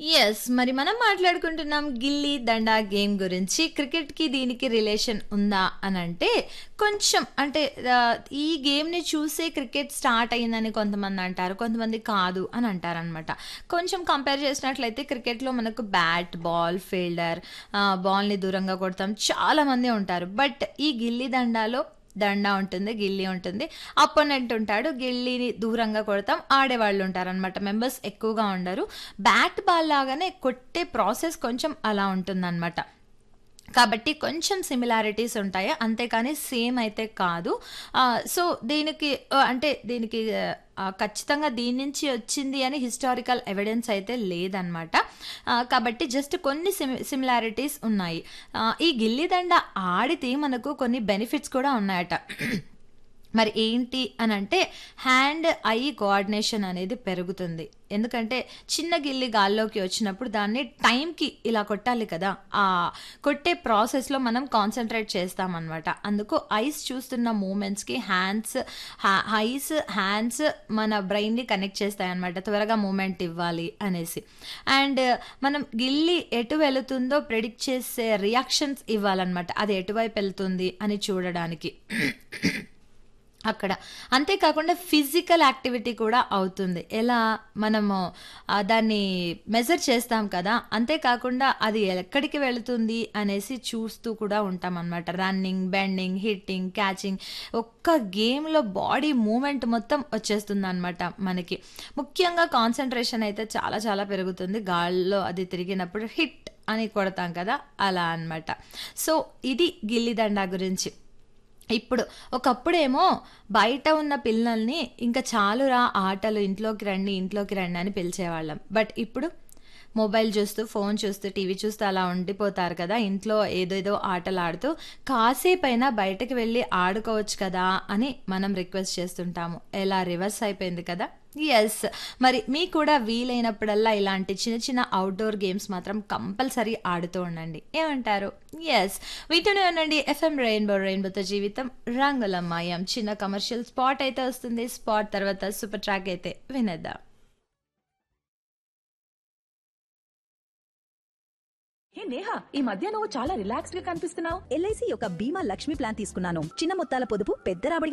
Yes. మరి మనం మాట్లాడుకుంటున్నాం గిల్లీ దండా గేమ్ గురించి. క్రికెట్‌కి దీనికి రిలేషన్ ఉందా అనంటే, కొంచెం అంటే ఆహ్, ఈ గేమ్‌ని చూసే క్రికెట్ స్టార్ట్ అయిందని కొంతమంది అంటారు. కొంతమంది కాదు అని అంటారనమాట. కొంచెం కంపేర్ చేసినట్లయితే క్రికెట్‌లో మనకు బ్యాట్, బాల్, ఫీల్డర్ ఆహ్, బాల్‌ని దూరంగా కొడతాం. చాలా మందే ఉంటారు. బట్ ఈ గిల్లీ దండాలో దండా ఉంటుంది. గిల్లీ ఉంటుంది. అపోనెంట్ ఉంటాడు. గిల్లీని దూరంగా కొడతాం. ఆడేవాళ్ళు ఉంటారనమాట. మెంబర్స్ ఎక్కువగా ఉండరు. బ్యాట్ బాల్ లాగానే కొట్టే ప్రాసెస్ కొంచెం అలా ఉంటుందనమాట. కాబట్టి కొంచెం సిమిలారిటీస్ ఉంటాయి. అంతేకాని సేమ్ అయితే కాదు. ఆహ్, సో దీనికి ఆహ్, అంటే దీనికి ఆహ్, ఖచ్చితంగా దీని నుంచి వచ్చింది అని హిస్టారికల్ ఎవిడెన్స్ అయితే లేదనమాట. ఆహ్, కాబట్టి జస్ట్ కొన్ని సిమి సిమిలారిటీస్ ఉన్నాయి. ఆహ్, ఈ గిల్లీ దండ ఆడితే మనకు కొన్ని బెనిఫిట్స్ కూడా ఉన్నాయట. మరి ఏంటి అనంటే హ్యాండ్, ఐ కోఆర్డినేషన్ అనేది పెరుగుతుంది. ఎందుకంటే చిన్న గిల్లి గాల్లోకి వచ్చినప్పుడు దాన్ని టైంకి ఇలా కొట్టాలి కదా! ఆ కొట్టే ప్రాసెస్‌లో మనం కాన్సంట్రేట్ చేస్తామనమాట. అందుకు ఐస్ చూస్తున్న మూవ్‌మెంట్స్‌కి హ్యాండ్స్ హ ఐస్, హ్యాండ్స్ మన బ్రెయిన్‌ని కనెక్ట్ చేస్తాయనమాట. త్వరగా మూవ్‌మెంట్ ఇవ్వాలి అనేసి. అండ్ మనం గిల్లి ఎటు వెళుతుందో ప్రెడిక్ట్ చేసే రియాక్షన్స్ ఇవ్వాలనమాట. అది ఎటువైపు ఎళ్తుంది అని చూడడానికి. అక్కడ. అంతేకాకుండా ఫిజికల్ యాక్టివిటీ కూడా అవుతుంది. ఎలా? మనము ఆహ్, దాన్ని మెజర్ చేస్తాం కదా! అంతేకాకుండా అది ఎక్కడికి వెళుతుంది అనేసి చూస్తూ కూడా ఉంటామనమాట. రన్నింగ్, బెండింగ్, హిట్టింగ్, క్యాచింగ్ ఒక్క గేమ్‌లో బాడీ మూవ్‌మెంట్ మొత్తం వచ్చేస్తుందనమాట మనకి. ముఖ్యంగా కాన్సంట్రేషన్ అయితే చాలా చాలా పెరుగుతుంది. గాల్లో అది తిరిగినప్పుడు హిట్ అని కొడతాం కదా! అలా అనమాట. సో ఇది గిల్లీ దండా గురించి. ఇప్పుడు ఒకప్పుడేమో బయట ఉన్న పిల్లల్ని ఇంక చాలురా ఆటలు ఇంట్లోకి రండి, ఇంట్లోకి రండి అని పిలిచేవాళ్ళం. బట్ ఇప్పుడు మొబైల్ చూస్తూ, ఫోన్ చూస్తూ, టీవీ చూస్తూ అలా ఉండిపోతారు కదా! ఇంట్లో ఏదేదో ఆటలాడుతూ కాసేపైనా బయటకి వెళ్లి ఆడుకోవచ్చు కదా! అని మనం రిక్వెస్ట్ చేస్తుంటాము. ఎలా రివర్స్ అయిపోయింది కదా! యెస్. మరి మీకు కూడా వీలైనప్పుడల్లా ఇలాంటి చిన్న చిన్న ఔట్‌డోర్ గేమ్స్ మాత్రం కంపల్సరీ ఆడుతూ ఉండండి. ఏమంటారు? యెస్. వింటూనే ఉండండి ఎఫ్ఎం రెయిన్బో రెయిన్బోతో జీవితం రంగుల మయం. చిన్న కమర్షియల్ స్పాట్ అయితే వస్తుంది. స్పాట్ తర్వాత సూపర్ ట్రాక్ అయితే వినేద్దాం. హే నేహా ఈ మధ్య నువ్వు చాలా రిలాక్స్డ్ గా కనిపిస్తున్నావు ఎల్ఐసి యొక్క బీమా లక్ష్మి ప్లాన్ తీసుకున్నాను చిన్న మొత్తాల పొదుపు పెద్ద రాబడి